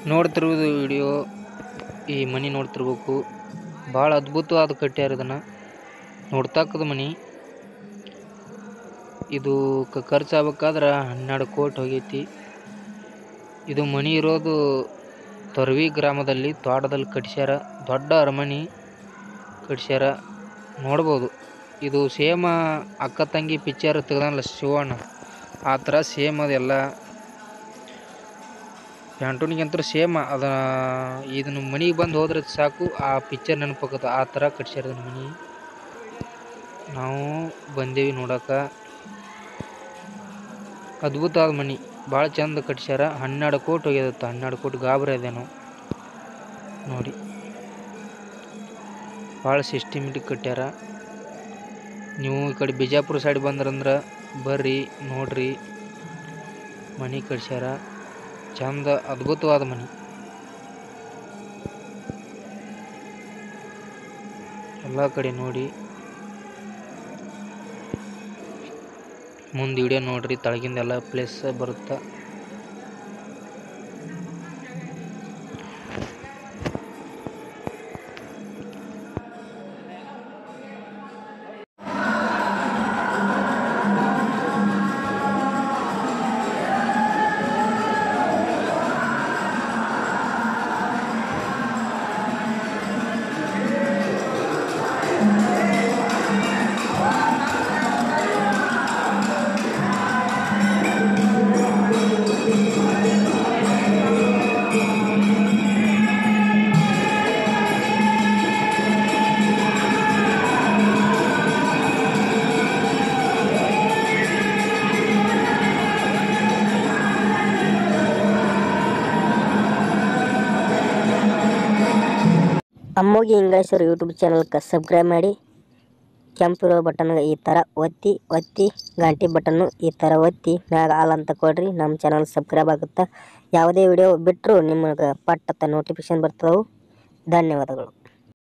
ನೋಡ್ತಿರುವುದು video ಈ ಮನೆ ನೋಡ್ತಿರ್ಬೇಕು ಭಾಳ ಅದ್ಭುತವಾದ ಕಟ್ಟ್ಯಾರ ಇದನ್ನು ನೋಡ್ತಕ್ಕದ ಮನೆ ಇದು ಕ- ಖರ್ಚಾಗ್ಬೇಕಾದ್ರೆ ಹನ್ನೆರಡು ಕೋಟಿ ಹೋಗೈತಿ ಇದು ಮನೆ ಇರೋದು ತೊರವಿ ಗ್ರಾಮದಲ್ಲಿ ತೋಟದಲ್ಲಿ ಕಟ್ಸ್ಯಾರ ದೊಡ್ಡ ಅರಮನೆ ಕಟ್ಸ್ಯಾರ ನೋಡ್ಬೋದು ಇದು ಸೇಮ ಅಕ್ಕ ತಂಗಿ ಪಿಕ್ಚರ್ ತೆಗ್ದಾನಲ್ಲ ಶಿವಣ್ಣ ಆ ಥರ ಸೇಮ್ ಅದೆಲ್ಲ ಪ್ಯಾಂಟೂನಿಗಂತೂ ಸೇಮ್ ಅದ ಇದನ್ನು ಮನೆಗೆ ಬಂದು ಹೋದ್ರೆ ಸಾಕು ಆ ಪಿಕ್ಚರ್ ನೆನಪಾಗತ್ತೆ ಆ ಥರ ಕಟ್ಸ್ಯಾರ ಇದನ್ನ ಮನೆ ನಾವು ಬಂದೇವಿ ನೋಡಕ್ಕೆ ಅದ್ಭುತ ಆದ ಮನೆ ಭಾಳ ಚಂದ ಕಟ್ಸ್ಯಾರ ಹನ್ನೆರಡು ಕೋಟಿ ಹೋಗ್ಯದತ್ತ ಹನ್ನೆರಡು ಕೋಟಿ ಗಾಬರಿ ಅದೇನು ನೋಡಿ ಭಾಳ ಸಿಸ್ಟಮೆಟಿಕ್ ಕಟ್ಟ್ಯಾರ ನೀವು ಈ ಕಡೆ ಬಿಜಾಪುರ ಸೈಡ್ ಬಂದ್ರಂದ್ರೆ ಬರ್ರಿ ನೋಡ್ರಿ ಮನೆ ಕಟ್ಸ್ಯಾರ ಚಂದ ಅದ್ಭುತವಾದ ಮನೆ ಎಲ್ಲ ಕಡೆ ನೋಡಿ ಮುಂದೆ ವಿಡಿಯೋ ನೋಡ್ರಿ ತಳಗಿಂದೆಲ್ಲ ಪ್ಲೇಸ್ ಬರುತ್ತೆ ಅಮ್ಮೋಗಿ ಇಂಗ್ಲೀಷರು ಯೂಟ್ಯೂಬ್ ಚಾನಲ್ಗೆ ಸಬ್ಸ್ಕ್ರೈಬ್ ಮಾಡಿ ಕೆಂಪಿರೋ ಬಟನ್ ಈ ಥರ ಒತ್ತಿ ಒತ್ತಿ ಗಂಟೆ ಬಟನ್ನು ಈ ಥರ ಒತ್ತಿ ಮ್ಯಾಗ ಆಲ್ ಅಂತ ಕೊಡ್ರಿ ನಮ್ಮ ಚಾನಲ್ ಸಬ್ಸ್ಕ್ರೈಬ್ ಆಗುತ್ತೆ ಯಾವುದೇ ವಿಡಿಯೋ ಬಿಟ್ಟರು ನಿಮಗೆ ಪಟ್ ಅಂತ ನೋಟಿಫಿಕೇಶನ್ ಬರ್ತವೆ ಧನ್ಯವಾದಗಳು